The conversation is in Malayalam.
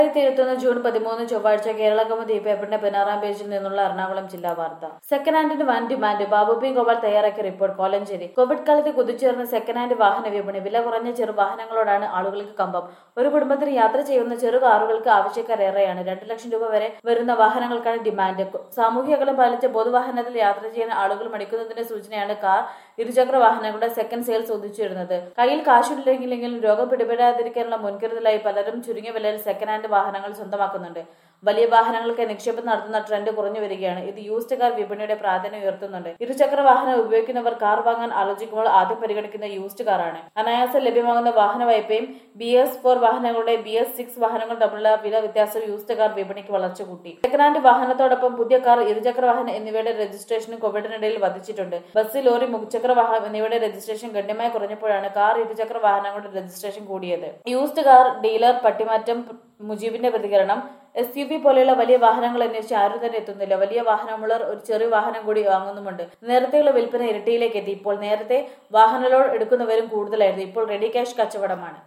രണ്ടായിരത്തി ഇരുപത്തൊന്ന് ജൂൺ പതിമൂന്ന് ചൊവ്വാഴ്ച കേരള കൗമുദി പേപ്പറിന്റെ പതിനാറാം പേജിൽ നിന്നുള്ള എറണാകുളം ജില്ലാ വാർത്ത സെക്കൻഡ് ഹാൻഡിന് വൻ ഡിമാൻഡ് ബാബു പി ഗോപാൽ തയ്യാറാക്കിയ റിപ്പോർട്ട് കോലഞ്ചേരി കോവിഡ് കാലത്ത് കുതിച്ചുയർന്ന സെക്കൻഡ് ഹാൻഡ് വാഹന വിപണി വില കുറഞ്ഞ ചെറു വാഹനങ്ങളോടാണ് ആളുകൾക്ക് കമ്പം ഒരു കുടുംബത്തിന് യാത്ര ചെയ്യുന്ന ചെറു കാറുകൾക്ക് ആവശ്യക്കാരേറെയാണ് രണ്ടു ലക്ഷം രൂപ വരെ വരുന്ന വാഹനങ്ങൾക്കാണ് ഡിമാൻഡ് സാമൂഹ്യ അകലം പാലിച്ച് പൊതുവാഹനത്തിൽ യാത്ര ചെയ്യുന്ന ആളുകൾ മടിക്കുന്നതിന്റെ സൂചനയാണ് കാർ ഇരുചക്ര വാഹനങ്ങളുടെ സെക്കൻഡ് സെയിൽസ് ഉദിച്ചുവരുന്നത് കയ്യിൽ കാശുണ്ടെങ്കിലെങ്കിലും രോഗം പിടിപെടാതിരിക്കാനുള്ള മുൻകരുതലായി പലരും ചുരുങ്ങിയ വിലയിൽ സെക്കൻഡ് ഹാൻഡ് വാഹനങ്ങൾ സ്വന്തമാക്കുന്നുണ്ട് വലിയ വാഹനങ്ങൾക്ക് നിക്ഷേപം നടത്തുന്ന ട്രെൻഡ് കുറഞ്ഞു വരികയാണ് ഇത് യൂസ്ഡ് കാർ വിപണിയുടെ പ്രാധാന്യം ഉയർത്തുന്നുണ്ട് ഇരുചക്ര വാഹനം ഉപയോഗിക്കുന്നവർ കാർ വാങ്ങാൻ ആലോചിക്കുമ്പോൾ ആദ്യം പരിഗണിക്കുന്ന യൂസ്ഡ് കാറാണ് അനായാസം ലഭ്യമാകുന്ന വാഹന വായ്പയും ബി എസ് ഫോർ വാഹനങ്ങളുടെ ബി എസ് സിക്സ് വാഹനങ്ങൾ തമ്മിലുള്ള വില വ്യത്യാസം യൂസ്ഡ് കാർ വിപണിക്ക് വളർച്ച കൂട്ടി സെക്കൻഡ് ഹാൻഡ് വാഹനത്തോടൊപ്പം പുതിയ കാർ ഇരുചക്ര വാഹനം എന്നിവയുടെ രജിസ്ട്രേഷനും കോവിഡിനിടയിൽ വർദ്ധിച്ചിട്ടുണ്ട് ബസ് ലോറി മുച്ചക്ര വാഹനം എന്നിവയുടെ രജിസ്ട്രേഷൻ ഗണ്യമായി കുറഞ്ഞപ്പോഴാണ് കാർ ഇരുചക്ര വാഹനങ്ങളുടെ രജിസ്ട്രേഷൻ കൂടിയത് യൂസ്ഡ് കാർ ഡീലർ പട്ടിമാറ്റം മുജീബിന്റെ പ്രതികരണം എസ് യു വി പോലെയുള്ള വലിയ വാഹനങ്ങൾ അന്വേഷിച്ച് ആരും തന്നെ എത്തുന്നില്ല വലിയ വാഹനമുള്ളവർ ഒരു ചെറിയ വാഹനം കൂടി വാങ്ങുന്നുമുണ്ട് നേരത്തെയുള്ള വിൽപ്പന ഇരട്ടിയിലേക്ക് എത്തി ഇപ്പോൾ നേരത്തെ വാഹന ലോഡ് എടുക്കുന്നവരും കൂടുതലായിരുന്നു ഇപ്പോൾ റെഡി ക്യാഷ് കച്ചവടമാണ്